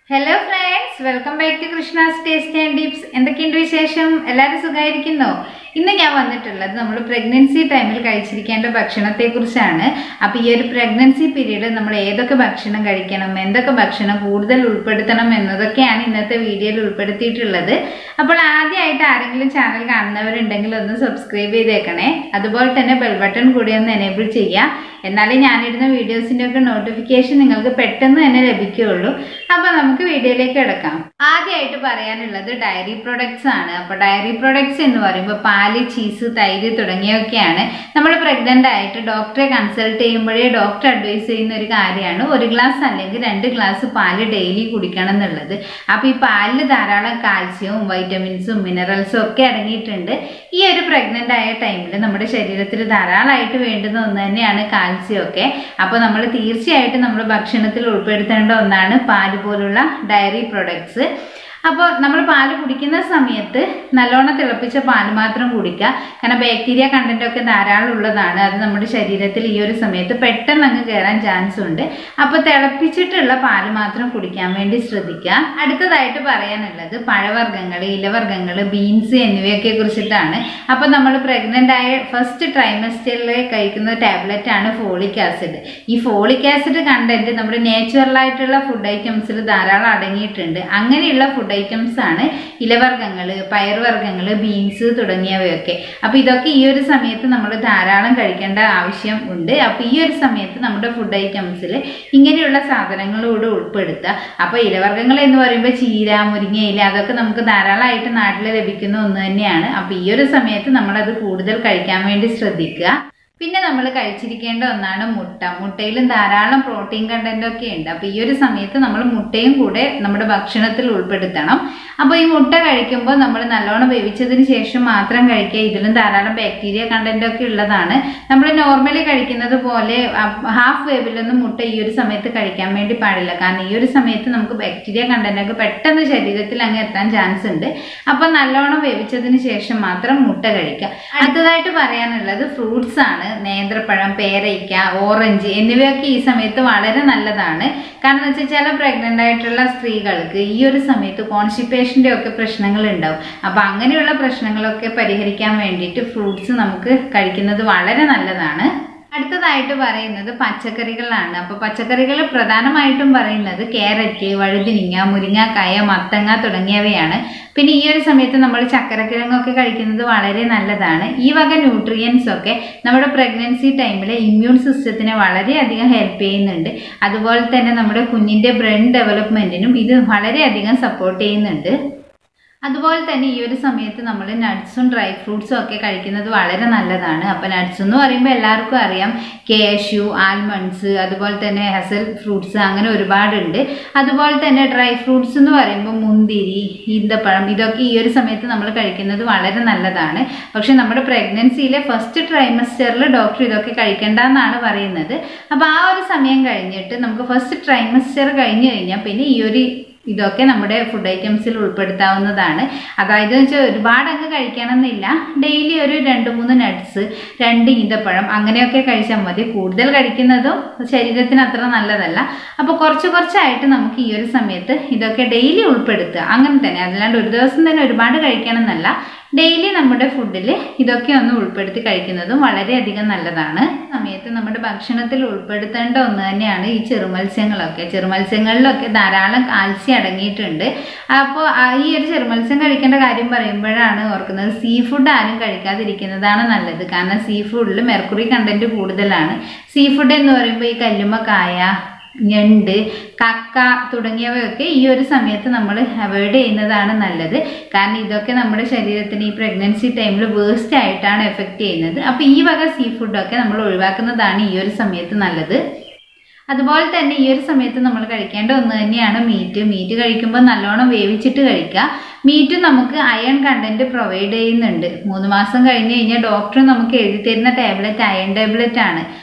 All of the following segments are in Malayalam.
hello friends welcome back to Krishna's taste and tips എന്തൊക്കെയുണ്ട് വിശേഷം എല്ലാവരും സുഖമായിരിക്കുന്നോ ഇന്ന് ഞാൻ വന്നിട്ടുള്ളത് നമ്മൾ പ്രഗ്നൻസി ടൈമിൽ കഴിച്ചിരിക്കേണ്ട ഭക്ഷണത്തെ കുറിച്ചാണ് അപ്പോൾ ഈ ഒരു പ്രഗ്നൻസി പീരീഡ് നമ്മൾ ഏതൊക്കെ ഭക്ഷണം കഴിക്കണം എന്തൊക്കെ ഭക്ഷണം കൂടുതൽ ഉൾപ്പെടുത്തണം എന്നതൊക്കെയാണ് ഇന്നത്തെ വീഡിയോയിൽ ഉൾപ്പെടുത്തിയിട്ടുള്ളത് അപ്പോൾ ആദ്യമായിട്ട് ആരെങ്കിലും ചാനൽ കാണുന്നവരുണ്ടെങ്കിൽ ഒന്ന് സബ്സ്ക്രൈബ് ചെയ്തേക്കണേ അതുപോലെ തന്നെ ബെൽ ബട്ടൺ കൂടി ഒന്ന് എനേബിൾ ചെയ്യുക എന്നാലേ ഞാനിടുന്ന വീഡിയോസിൻ്റെ ഒക്കെ നോട്ടിഫിക്കേഷൻ നിങ്ങൾക്ക് പെട്ടെന്ന് തന്നെ ലഭിക്കുകയുള്ളൂ അപ്പോൾ നമുക്ക് വീഡിയോയിലേക്ക് കിടക്കാം ആദ്യമായിട്ട് പറയാനുള്ളത് ഡയറി പ്രൊഡക്ട്സ് ആണ് അപ്പോൾ ഡയറി പ്രൊഡക്ട്സ് എന്ന് പറയുമ്പോൾ പാല് ചീസ് തൈര് തുടങ്ങിയൊക്കെയാണ് നമ്മൾ പ്രഗ്നൻ്റ് ആയിട്ട് ഡോക്ടറെ കൺസൾട്ട് ചെയ്യുമ്പോഴേ ഡോക്ടർ അഡ്വൈസ് ചെയ്യുന്ന ഒരു കാര്യമാണ് ഒരു ഗ്ലാസ് അല്ലെങ്കിൽ രണ്ട് ഗ്ലാസ് പാല് ഡെയിലി കുടിക്കണം എന്നുള്ളത് അപ്പോൾ ഈ പാലിൽ ധാരാളം കാൽസ്യവും വൈറ്റമിൻസും മിനറൽസും ഒക്കെ അടങ്ങിയിട്ടുണ്ട് ഈ ഒരു പ്രഗ്നൻ്റ് ആയ ടൈമിൽ നമ്മുടെ ശരീരത്തിൽ ധാരാളമായിട്ട് വേണ്ടുന്ന ഒന്ന് തന്നെയാണ് കാൽസ്യം ഒക്കെ അപ്പോൾ നമ്മൾ തീർച്ചയായിട്ടും നമ്മൾ ഭക്ഷണത്തിൽ ഉൾപ്പെടുത്തേണ്ട ഒന്നാണ് പാല് പോലുള്ള ഡയറി പ്രൊഡക്ട്സ് അപ്പോൾ നമ്മൾ പാല് കുടിക്കുന്ന സമയത്ത് നല്ലോണം തിളപ്പിച്ച പാല് മാത്രം കുടിക്കുക കാരണം ബാക്ടീരിയ കണ്ടന്റ് ഒക്കെ ധാരാളം ഉള്ളതാണ് അത് നമ്മുടെ ശരീരത്തിൽ ഈ ഒരു സമയത്ത് പെട്ടെന്ന് അങ്ങ് കയറാൻ ചാൻസ് ഉണ്ട് അപ്പോൾ തിളപ്പിച്ചിട്ടുള്ള പാല് മാത്രം കുടിക്കാൻ വേണ്ടി ശ്രദ്ധിക്കുക അടുത്തതായിട്ട് പറയാനുള്ളത് പഴവർഗ്ഗങ്ങൾ ഇലവർഗ്ഗങ്ങൾ ബീൻസ് എന്നിവയൊക്കെ കുറിച്ചിട്ടാണ് അപ്പോൾ നമ്മൾ പ്രഗ്നൻ്റ് ആയ ഫസ്റ്റ് ട്രൈമസ്റ്ററിൽ കഴിക്കുന്ന ടാബ്ലറ്റ് ആണ് ഫോളിക് ആസിഡ് ഈ ഫോളിക് ആസിഡ് കണ്ടന്റ് നമ്മുടെ നാച്ചുറൽ ആയിട്ടുള്ള ഫുഡ് ഐറ്റംസിൽ ധാരാളം അടങ്ങിയിട്ടുണ്ട് അങ്ങനെയുള്ള ഫുഡ് ഐറ്റംസ് ആണ് ഇലവർഗ്ഗങ്ങൾ പയർവർഗ്ഗങ്ങൾ ബീൻസ് തുടങ്ങിയവയൊക്കെ അപ്പോൾ ഇതൊക്കെ ഈ ഒരു സമയത്ത് നമ്മൾ ധാരാളം കഴിക്കേണ്ട ആവശ്യം ഉണ്ട് അപ്പോൾ ഈ ഒരു സമയത്ത് നമ്മുടെ ഫുഡ് ഐറ്റംസിൽ ഇങ്ങനെയുള്ള സാധനങ്ങളോട് ഉൾപ്പെടുത്തുക അപ്പോൾ ഇലവർഗ്ഗങ്ങൾ എന്ന് പറയുമ്പോൾ ചീര മുരിങ്ങയില അതൊക്കെ നമുക്ക് ധാരാളമായിട്ട് നാട്ടിൽ ലഭിക്കുന്ന ഒന്ന് തന്നെയാണ് അപ്പോൾ ഈ ഒരു സമയത്ത് നമ്മളത് കൂടുതൽ കഴിക്കാൻ വേണ്ടി ശ്രദ്ധിക്കുക പിന്നെ നമ്മൾ കഴിച്ചിരിക്കേണ്ട ഒന്നാണ് മുട്ട മുട്ടയിലും ധാരാളം പ്രോട്ടീൻ കണ്ടന്റ് ഒക്കെ ഉണ്ട് അപ്പോൾ ഈ ഒരു സമയത്ത് നമ്മൾ മുട്ടയും കൂടെ നമ്മുടെ ഭക്ഷണത്തിൽ ഉൾപ്പെടുത്തണം അപ്പോൾ ഈ മുട്ട കഴിക്കുമ്പോൾ നമ്മൾ നല്ലോണം വേവിച്ചതിന് ശേഷം മാത്രം കഴിക്കുക ഇതിലും ധാരാളം ബാക്ടീരിയ കണ്ടന്റ് ഒക്കെ ഉള്ളതാണ് നമ്മൾ നോർമലി കഴിക്കുന്നത് പോലെ ഹാഫ് വേവിലൊന്നും മുട്ട ഈ ഒരു സമയത്ത് കഴിക്കാൻ വേണ്ടി പാടില്ല കാരണം ഈ ഒരു സമയത്ത് നമുക്ക് ബാക്ടീരിയ കണ്ടന്റ് ഒക്കെ പെട്ടെന്ന് ശരീരത്തിൽ അങ്ങ് എത്താൻ ചാൻസ് ഉണ്ട് അപ്പോൾ നല്ലോണം വേവിച്ചതിന് ശേഷം മാത്രം മുട്ട കഴിക്കുക അടുത്തതായിട്ട് പറയാനുള്ളത് ഫ്രൂട്ട്സ് ആണ് നേന്ത്രപ്പഴം പേരയ്ക്ക ഓറഞ്ച് എന്നിവയൊക്കെ ഈ സമയത്ത് വളരെ നല്ലതാണ് കാരണം എന്ന് വെച്ചാൽ ചില പ്രഗ്നൻ്റ് ആയിട്ടുള്ള സ്ത്രീകൾക്ക് ഈ ഒരു സമയത്ത് കോൺസ്റ്റിപ്പേഷൻ്റെ ഒക്കെ പ്രശ്നങ്ങൾ ഉണ്ടാവും അപ്പോൾ അങ്ങനെയുള്ള പ്രശ്നങ്ങളൊക്കെ പരിഹരിക്കാൻ വേണ്ടിയിട്ട് ഫ്രൂട്ട്സ് നമുക്ക് കഴിക്കുന്നത് വളരെ നല്ലതാണ് അടുത്തതായിട്ട് പറയുന്നത് പച്ചക്കറികളാണ് അപ്പോൾ പച്ചക്കറികൾ പ്രധാനമായിട്ടും പറയുന്നത് ക്യാരറ്റ് വഴുതിനിങ്ങ മുരിങ്ങാക്കായ മത്തങ്ങ തുടങ്ങിയവയാണ് പിന്നെ ഈ ഒരു സമയത്ത് നമ്മൾ ചക്കരക്കിഴങ്ങൊക്കെ കഴിക്കുന്നത് വളരെ നല്ലതാണ് ഈ വക ന്യൂട്രിയൻസ് ഒക്കെ നമ്മുടെ പ്രഗ്നൻസി ടൈമിൽ ഇമ്മ്യൂൺ സിസ്റ്റത്തിനെ വളരെയധികം ഹെൽപ്പ് ചെയ്യുന്നുണ്ട് അതുപോലെ തന്നെ നമ്മുടെ കുഞ്ഞിൻ്റെ ബ്രെയിൻ ഡെവലപ്മെൻറ്റിനും ഇത് വളരെയധികം സപ്പോർട്ട് ചെയ്യുന്നുണ്ട് അതുപോലെ തന്നെ ഈ ഒരു സമയത്ത് നമ്മൾ നട്ട്സും ഡ്രൈ ഫ്രൂട്ട്സും ഒക്കെ കഴിക്കുന്നത് വളരെ നല്ലതാണ് അപ്പോൾ നട്ട്സ് എന്ന് പറയുമ്പോൾ എല്ലാവർക്കും അറിയാം കേഷ്യൂ ആൽമണ്ട്സ് അതുപോലെ തന്നെ ഹസൽ ഫ്രൂട്ട്സ് അങ്ങനെ ഒരുപാടുണ്ട് അതുപോലെ തന്നെ ഡ്രൈ ഫ്രൂട്ട്സ് എന്ന് പറയുമ്പോൾ മുന്തിരി ഈന്തപ്പഴം ഇതൊക്കെ ഈ ഒരു സമയത്ത് നമ്മൾ കഴിക്കുന്നത് വളരെ നല്ലതാണ് പക്ഷെ നമ്മുടെ പ്രഗ്നൻസിയിലെ ഫസ്റ്റ് ട്രൈമസ്റ്ററിൽ ഡോക്ടർ ഇതൊക്കെ കഴിക്കേണ്ട എന്നാണ് പറയുന്നത് അപ്പോൾ ആ ഒരു സമയം കഴിഞ്ഞിട്ട് നമുക്ക് ഫസ്റ്റ് ട്രൈമസ്റ്റർ കഴിഞ്ഞ് കഴിഞ്ഞാൽ പിന്നെ ഈ ഒരു ഇതൊക്കെ നമ്മുടെ ഫുഡ് ഐറ്റംസിൽ ഉൾപ്പെടുത്താവുന്നതാണ് അതായത് വെച്ചാൽ ഒരുപാട് അങ്ങ് കഴിക്കണമെന്നില്ല ഡെയിലി ഒരു രണ്ട് മൂന്ന് നട്ട്സ് രണ്ട് ഈന്തപ്പഴം അങ്ങനെയൊക്കെ കഴിച്ചാൽ മതി കൂടുതൽ കഴിക്കുന്നതും ശരീരത്തിന് അത്ര നല്ലതല്ല അപ്പോൾ കുറച്ച് കുറച്ചായിട്ട് നമുക്ക് ഈ ഒരു സമയത്ത് ഇതൊക്കെ ഡെയിലി ഉൾപ്പെടുത്തുക അങ്ങനെ തന്നെ അല്ലാണ്ട് ഒരു ദിവസം തന്നെ ഒരുപാട് കഴിക്കണം എന്നല്ല ഡെയിലി നമ്മുടെ ഫുഡിൽ ഇതൊക്കെ ഒന്ന് ഉൾപ്പെടുത്തി കഴിക്കുന്നതും വളരെയധികം നല്ലതാണ് സമയത്ത് നമ്മുടെ ഭക്ഷണത്തിൽ ഉൾപ്പെടുത്തേണ്ട ഒന്ന് തന്നെയാണ് ഈ ചെറുമത്സ്യങ്ങളൊക്കെ ചെറുമത്സ്യങ്ങളിലൊക്കെ ധാരാളം കാൽസ്യം അടങ്ങിയിട്ടുണ്ട് അപ്പോൾ ഈ ഒരു ചെറുമത്സ്യം കഴിക്കേണ്ട കാര്യം പറയുമ്പോഴാണ് ഓർക്കുന്നത് സീ ഫുഡ് ആരും കഴിക്കാതിരിക്കുന്നതാണ് നല്ലത് കാരണം സീ ഫുഡിൽ മെർക്കുറി കണ്ടന്റ് കൂടുതലാണ് സീ ഫുഡ് എന്ന് പറയുമ്പോൾ ഈ കല്ലുമ്മക്കായ ഞണ്ട് കക്ക തുടങ്ങിയവയൊക്കെ ഈ ഒരു സമയത്ത് നമ്മൾ അവോയ്ഡ് ചെയ്യുന്നതാണ് നല്ലത് കാരണം ഇതൊക്കെ നമ്മുടെ ശരീരത്തിന് ഈ പ്രഗ്നൻസി ടൈമിൽ വേസ്റ്റ് ആയിട്ടാണ് എഫക്റ്റ് ചെയ്യുന്നത് അപ്പോൾ ഈ വക സീ ഫുഡൊക്കെ നമ്മൾ ഒഴിവാക്കുന്നതാണ് ഈ ഒരു സമയത്ത് നല്ലത് അതുപോലെ തന്നെ ഈ ഒരു സമയത്ത് നമ്മൾ കഴിക്കേണ്ട ഒന്ന് തന്നെയാണ് മീറ്റ് മീറ്റ് കഴിക്കുമ്പോൾ നല്ലോണം വേവിച്ചിട്ട് കഴിക്കുക മീറ്റ് നമുക്ക് അയൺ കണ്ടന്റ് പ്രൊവൈഡ് ചെയ്യുന്നുണ്ട് മൂന്ന് മാസം കഴിഞ്ഞ് കഴിഞ്ഞാൽ ഡോക്ടർ നമുക്ക് എഴുതി തരുന്ന ടാബ്ലറ്റ് അയൺ ടാബ്ലറ്റ് ആണ്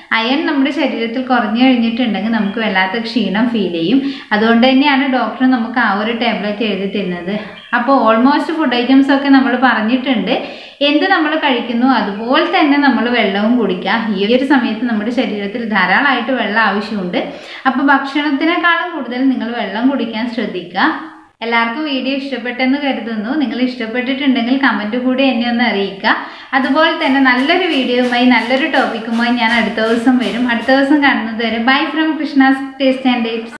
അയൺ നമ്മുടെ ശരീരത്തിൽ കുറഞ്ഞു കഴിഞ്ഞിട്ടുണ്ടെങ്കിൽ നമുക്ക് വല്ലാത്ത ക്ഷീണം ഫീൽ ചെയ്യും അതുകൊണ്ട് തന്നെയാണ് ഡോക്ടർ നമുക്ക് ആ ഒരു ടാബ്ലറ്റ് എഴുതി തരുന്നത് അപ്പോൾ ഓൾമോസ്റ്റ് ഫുഡ് ഐറ്റംസ് ഒക്കെ നമ്മൾ പറഞ്ഞിട്ടുണ്ട് എന്ത് നമ്മൾ കഴിക്കുന്നു അതുപോലെ തന്നെ നമ്മൾ വെള്ളവും കുടിക്കുക ഈ ഒരു സമയത്ത് നമ്മുടെ ശരീരത്തിൽ ധാരാളമായിട്ട് വെള്ളം ആവശ്യമുണ്ട് അപ്പോൾ ഭക്ഷണത്തിനേക്കാളും കൂടുതൽ നിങ്ങൾ വെള്ളം കുടിക്കാൻ ശ്രദ്ധിക്കുക എല്ലാവർക്കും വീഡിയോ ഇഷ്ടപ്പെട്ടെന്ന് കരുതുന്നു നിങ്ങൾ ഇഷ്ടപ്പെട്ടിട്ടുണ്ടെങ്കിൽ കമൻറ്റ് കൂടി എന്നെ ഒന്ന് അറിയിക്കുക അതുപോലെ തന്നെ നല്ലൊരു വീഡിയോയുമായി നല്ലൊരു ടോപ്പിക്കുമായി ഞാൻ അടുത്ത ദിവസം വരും അടുത്ത ദിവസം കാണുന്നത് വരെ bye from Krishna's taste and dates